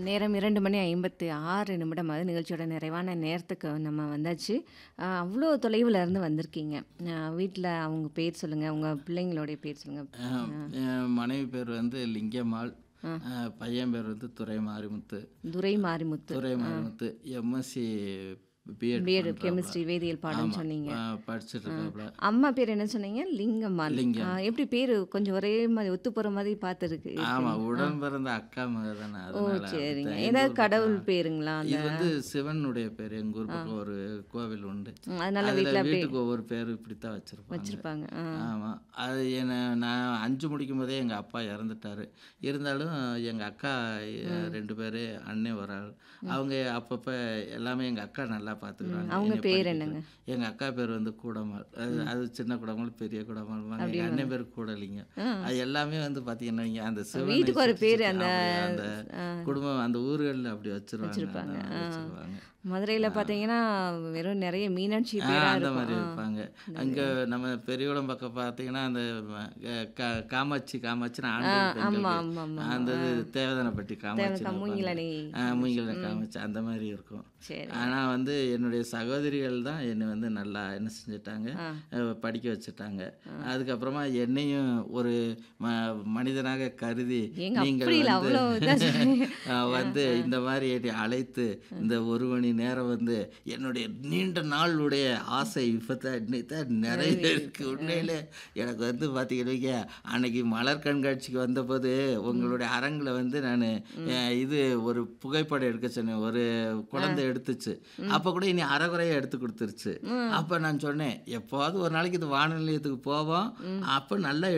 நேரம் 2 மணி 56 நிமிடம் அது நிகழ்ச்சியோட நிறைவான நேரத்துக்கு நம்ம வந்தாச்சு. அ அவ்ளோ தொலைவுல இருந்து வந்திருக்கீங்க. அ வீட்ல அவங்க பேர் சொல்லுங்க. உங்க பிள்ளைங்களுடைய பேர் சொல்லுங்க. அ அ. என் மனைவி பேர் வந்து லிங்கம்மாள். ஆ. அ பையன் பேர் வந்து துரை மாரிமுத்து. துரை மாரிமுத்து. துரை ஆ. மாரிமுத்து எம்எஸ்சி பிஎட் பிஎட் பண்றாப்புல. கெமிஸ்ட்ரி வேதியியல் பாடம்னு ஆமா. சொன்னீங்க. அ படிச்சுட்டு ஆ. இருக்காப்புல. அம்மா பேர் என்ன சொன்னீங்க? லிங்கம்மாள். ஆ லிங்கம். எப்படி பேரு கொஞ்சம் ஒரே மாரி ஒத்து போற மாதிரி பார்த்துருக்கு ஆமா. இருக்குங்க. ஆ. உடன் பிறந்த அக்கா மக தானே. ஓ! அதனால சரிங்க. அப்படித்தான். எங்க ஏதாவது ஊர் கடவுள் பக்கம் பேருங்களா? அந்த இது வந்து சிவனுடைய பேர். எங்க ஊர் ஆ. பக்கம் ஒரு கோவில் உண்டு. ம். அதனால அதுல வீட்ல அப்படியே வீட்டுக்கு ஒவ்வொரு பேர் இப்படித்தான் வச்சிருப்பாங்க. வச்சிருப்பாங்க. ஆ. ஆமா. அது என்ன நான் 5 முடிக்கும்போதே எங்க அப்பா இறந்துட்டாரு. இருந்தாலும் எங்க அக்கா ம். 2 பேரு, அண்ணன் ஒரு ஆள். ம். அவங்க அப்பப்ப எல்லாமே எங்க அக்கா நல்லா ம். பார்த்துக்கிறாங்க. அவங்க என்னைய பேர் படிக்க என்னங்க? வைக்க. எங்க அக்கா பேர் வந்து கூடமாள். அது ம். அது சின்ன கூடமாள், பெரிய கூடமாள்பாங்க. எங்க அப்படியே அண்ணன் வந்து பேர் கூடலிங்கம். ஆ. அது எல்லாமே வந்து பார்த்தீங்கன்னா, வைங்க அந்த சிவனை வீட்டுக்கு ஒரு சுத்தி பேரு சுத்தி அந்த அப்படி அந்த ஆ. குடும்பம் அந்த ஊர்கள்ல அப்படி வச்சிருவாங்க. வச்சிருப்பாங்க. அந்த ஆ. மாதிரி வச்சிருவாங்க. மதுரையில ஆ. பார்த்தீங்கன்னா, வெறும் நெறைய மீனாட்சி ஆ பேரா அந்த இருக்கும். மாரி ஆ. வைப்பாங்க. இந்த அங்க நம்ம பெரியகுளம் பக்கம் பார்த்தீங்கன்னா, அந்த ம க கா காமாட்சி காமாட்சின்னு ஆ. ஆண்கள், ஆமா, பெண்களுக்கு ஆமா, ஆமா, அந்த ஆமா. இது ஆ. தேவதானப்பட்டி தேவ காமாட்சின்னு வைப்பாங்க. மூங்கிலணை ஆ காமாட்சி. மூங்கில ம். காமாட்சி அந்த மாரி இருக்கும். சரிங்க. ஆனா வந்து என்னுடைய சகோதரிகள் தான் என்னை வந்து நல்லா என்ன செஞ்சுட்டாங்க, ஆ. அ படிக்க வச்சுட்டாங்க. ஆ. அதுக்கப்புறமா என்னையும் ஒரு ம மனிதனாக கருதி, ஏங்க நீங்கள் அப்படி இல்ல. வந்து அவ்வளோ இதா சொன்னீங்க. அ ஆ. வந்து ஆ. இந்த மாரி என்னை அழைத்து, ஆ. இந்த 1 மணி நேரம் வந்து என்னுடைய நீண்ட நாளுடைய ஆசை இப்பதான் இன்னைக்கு தான் நிறைவேறிருக்கு. நிறைவேறிருக்கு. ஆ. உண்மையிலே எனக்கு வந்து பார்த்தீங்கன்னு வைங்க, அன்னைக்கு மலர் கண்காட்சிக்கு வந்தபோது ம். உங்களுடைய அரங்குல வந்து நானு ம். அ இது ஒரு புகைப்படம் எடுக்க சொன்னேன். ஒரு ஆ. குழந்தை எடுத்துச்சு. ம். அப்ப கூட என்னைய அரைகுறையா எடுத்து குடுத்துருச்சு. ம். அப்ப நான் சொன்னேன், "எப்பவாவது ஒரு நாளைக்கு இது வானொலி நிலையத்துக்கு போவோம். ம். அப்ப நல்லா